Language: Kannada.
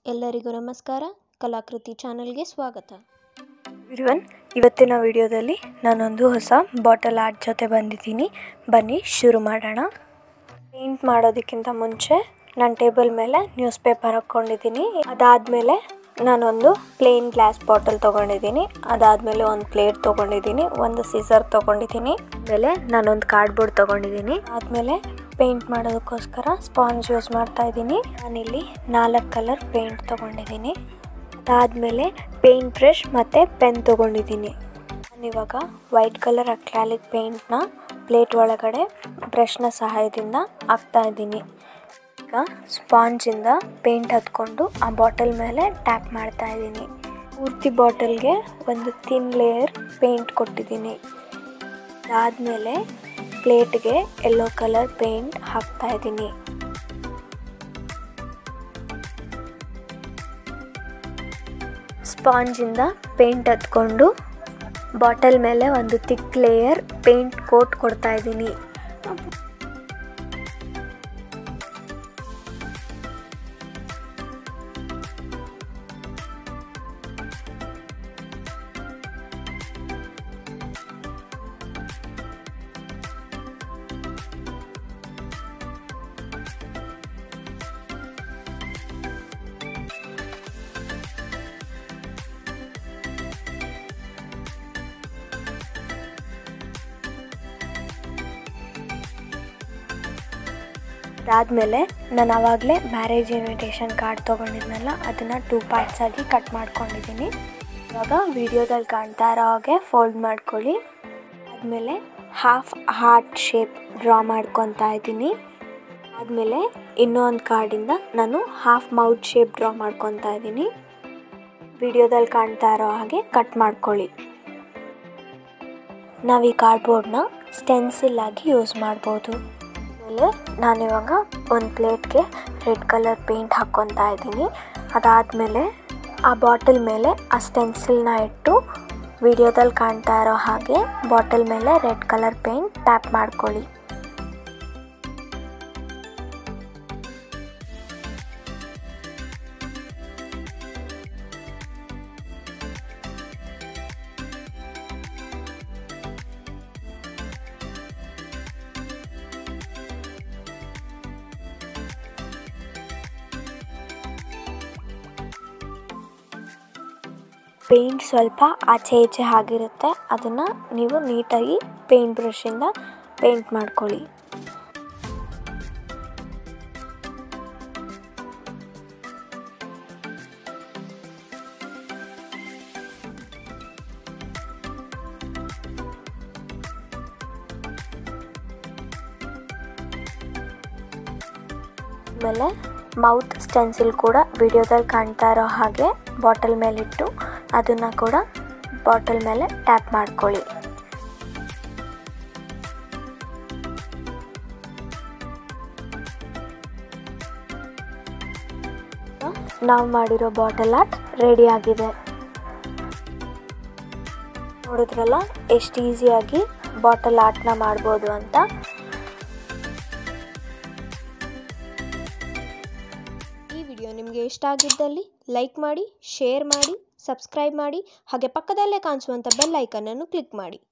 ಎಲ್ಲರಿಗೂ ನಮಸ್ಕಾರ ಕಲಾಕೃತಿ ಚಾನಲ್ಗೆ ಸ್ವಾಗತ ಎವ್ರಿವನ್ ಇವತ್ತಿನ ವಿಡಿಯೋದಲ್ಲಿ ನಾನೊಂದು ಹೊಸ ಬಾಟಲ್ ಆರ್ಟ್ ಜೊತೆ ಬಂದಿದ್ದೀನಿ ಬನ್ನಿ ಶುರು ಮಾಡೋಣ ಪೇಂಟ್ ಮಾಡೋದಕ್ಕಿಂತ ಮುಂಚೆ ನಾನು ಟೇಬಲ್ ಮೇಲೆ ನ್ಯೂಸ್ ಪೇಪರ್ ಹಾಕ್ಕೊಂಡಿದ್ದೀನಿ ಅದಾದಮೇಲೆ ನಾನೊಂದು ಪ್ಲೇನ್ ಗ್ಲಾಸ್ ಬಾಟಲ್ ತೊಗೊಂಡಿದ್ದೀನಿ ಅದಾದಮೇಲೆ ಒಂದು ಪ್ಲೇಟ್ ತೊಗೊಂಡಿದ್ದೀನಿ ಒಂದು ಸೀಸರ್ ತೊಗೊಂಡಿದ್ದೀನಿ ಆಮೇಲೆ ನಾನೊಂದು ಕಾರ್ಡ್ಬೋರ್ಡ್ ತೊಗೊಂಡಿದ್ದೀನಿ ಆದಮೇಲೆ ಪೇಂಟ್ ಮಾಡೋದಕ್ಕೋಸ್ಕರ ಸ್ಪಾಂಜ್ ಯೂಸ್ ಮಾಡ್ತಾ ಇದ್ದೀನಿ ನಾನಿಲ್ಲಿ ನಾಲ್ಕು ಕಲರ್ ಪೇಂಟ್ ತೊಗೊಂಡಿದ್ದೀನಿ ಅದಾದಮೇಲೆ ಪೇಂಟ್ ಬ್ರಷ್ ಮತ್ತು ಪೆನ್ ತೊಗೊಂಡಿದ್ದೀನಿ ನಾನಿವಾಗ ವೈಟ್ ಕಲರ್ ಅಕ್ಲಾಲಿಕ್ ಪೇಂಟ್ನ ಪ್ಲೇಟ್ ಒಳಗಡೆ ಬ್ರಷ್ನ ಸಹಾಯದಿಂದ ಹಾಕ್ತಾ ಇದ್ದೀನಿ ಈಗ ಸ್ಪಾಂಜಿಂದ ಪೇಂಟ್ ಹತ್ಕೊಂಡು ಆ ಬಾಟಲ್ ಮೇಲೆ ಟ್ಯಾಪ್ ಮಾಡ್ತಾ ಇದ್ದೀನಿ ಪೂರ್ತಿ ಬಾಟಲ್ಗೆ ಒಂದು ತಿನ್ ಲೇಯರ್ ಪೇಂಟ್ ಕೊಟ್ಟಿದ್ದೀನಿ ಅದಾದಮೇಲೆ ಪ್ಲೇಟ್ಗೆ ಯೆಲ್ಲೋ ಕಲರ್ ಪೇಂಟ್ ಹಾಕ್ತಾ ಇದ್ದೀನಿ ಸ್ಪಾಂಜಿಂದ ಪೇಂಟ್ ಹತ್ಕೊಂಡು ಬಾಟಲ್ ಮೇಲೆ ಒಂದು ತಿಕ್ ಲೇಯರ್ ಪೇಂಟ್ ಕೋಟ್ ಕೊಡ್ತಾ ಇದ್ದೀನಿ ಅದಾದಮೇಲೆ ನಾನು ಆವಾಗಲೇ ಮ್ಯಾರೇಜ್ ಇನ್ವಿಟೇಷನ್ ಕಾರ್ಡ್ ತೊಗೊಂಡಿದ್ನಲ್ಲ ಅದನ್ನು ಟೂ ಪಾರ್ಟ್ಸ್ ಆಗಿ ಕಟ್ ಮಾಡ್ಕೊಂಡಿದ್ದೀನಿ ಇವಾಗ ವಿಡಿಯೋದಲ್ಲಿ ಕಾಣ್ತಾ ಇರೋ ಹಾಗೆ ಫೋಲ್ಡ್ ಮಾಡ್ಕೊಳ್ಳಿ ಆದಮೇಲೆ ಹಾಫ್ ಹಾರ್ಟ್ ಶೇಪ್ ಡ್ರಾ ಮಾಡ್ಕೊತಾ ಇದ್ದೀನಿ ಆದಮೇಲೆ ಇನ್ನೊಂದು ಕಾರ್ಡಿಂದ ನಾನು ಹಾಫ್ ಮೌತ್ ಶೇಪ್ ಡ್ರಾ ಮಾಡ್ಕೊತಾ ಇದ್ದೀನಿ ವಿಡಿಯೋದಲ್ಲಿ ಕಾಣ್ತಾ ಇರೋ ಹಾಗೆ ಕಟ್ ಮಾಡ್ಕೊಳ್ಳಿ ನಾವು ಈ ಕಾರ್ಡ್ಬೋರ್ಡ್ನ ಸ್ಟೆನ್ಸಿಲ್ ಆಗಿ ಯೂಸ್ ಮಾಡ್ಬೋದು ಆಮೇಲೆ ನಾನಿವಾಗ ಒಂದು ಪ್ಲೇಟ್ಗೆ ರೆಡ್ ಕಲರ್ ಪೇಂಟ್ ಹಾಕ್ಕೊತಾ ಇದ್ದೀನಿ ಅದಾದಮೇಲೆ ಆ ಬಾಟಲ್ ಮೇಲೆ ಆ ಸ್ಟೆನ್ಸಿಲ್ನ ಇಟ್ಟು ವಿಡಿಯೋದಲ್ಲಿ ಕಾಣ್ತಾ ಇರೋ ಹಾಗೆ ಬಾಟಲ್ ಮೇಲೆ ರೆಡ್ ಕಲರ್ ಪೇಂಟ್ ಟ್ಯಾಪ್ ಮಾಡ್ಕೊಳ್ಳಿ ಪೇಂಟ್ ಸ್ವಲ್ಪ ಆಚೆ ಈಚೆ ಆಗಿರುತ್ತೆ ಅದನ್ನು ನೀವು ನೀಟಾಗಿ ಪೇಂಟ್ ಬ್ರಷಿಂದ ಪೇಂಟ್ ಮಾಡ್ಕೊಳ್ಳಿ ಆಮೇಲೆ ಮೌತ್ ಸ್ಟೆನ್ಸಿಲ್ ಕೂಡ ವಿಡಿಯೋದಲ್ಲಿ ಕಾಣ್ತಾ ಇರೋ ಹಾಗೆ ಬಾಟಲ್ ಮೇಲಿಟ್ಟು ಅದನ್ನು ಕೂಡ ಬಾಟಲ್ ಮೇಲೆ ಟ್ಯಾಪ್ ಮಾಡ್ಕೊಳ್ಳಿ ನಾವು ಮಾಡಿರೋ ಬಾಟಲ್ ಆರ್ಟ್ ರೆಡಿ ಆಗಿದೆ ನೋಡಿದ್ರಲ್ಲ ಎಷ್ಟು ಈಸಿಯಾಗಿ ಬಾಟಲ್ ಆರ್ಟ್ನ ಮಾಡ್ಬೋದು ಅಂತ ಈ ವಿಡಿಯೋ ನಿಮಗೆ ಇಷ್ಟ ಆಗಿದ್ದಲ್ಲಿ ಲೈಕ್ ಮಾಡಿ ಶೇರ್ ಮಾಡಿ ಸಬ್ಸ್ಕ್ರೈಬ್ ಮಾಡಿ ಹಾಗೆ ಪಕ್ಕದಲ್ಲೇ ಕಾಣಿಸುವಂಥ ಬೆಲ್ ಐಕನನ್ನು ಕ್ಲಿಕ್ ಮಾಡಿ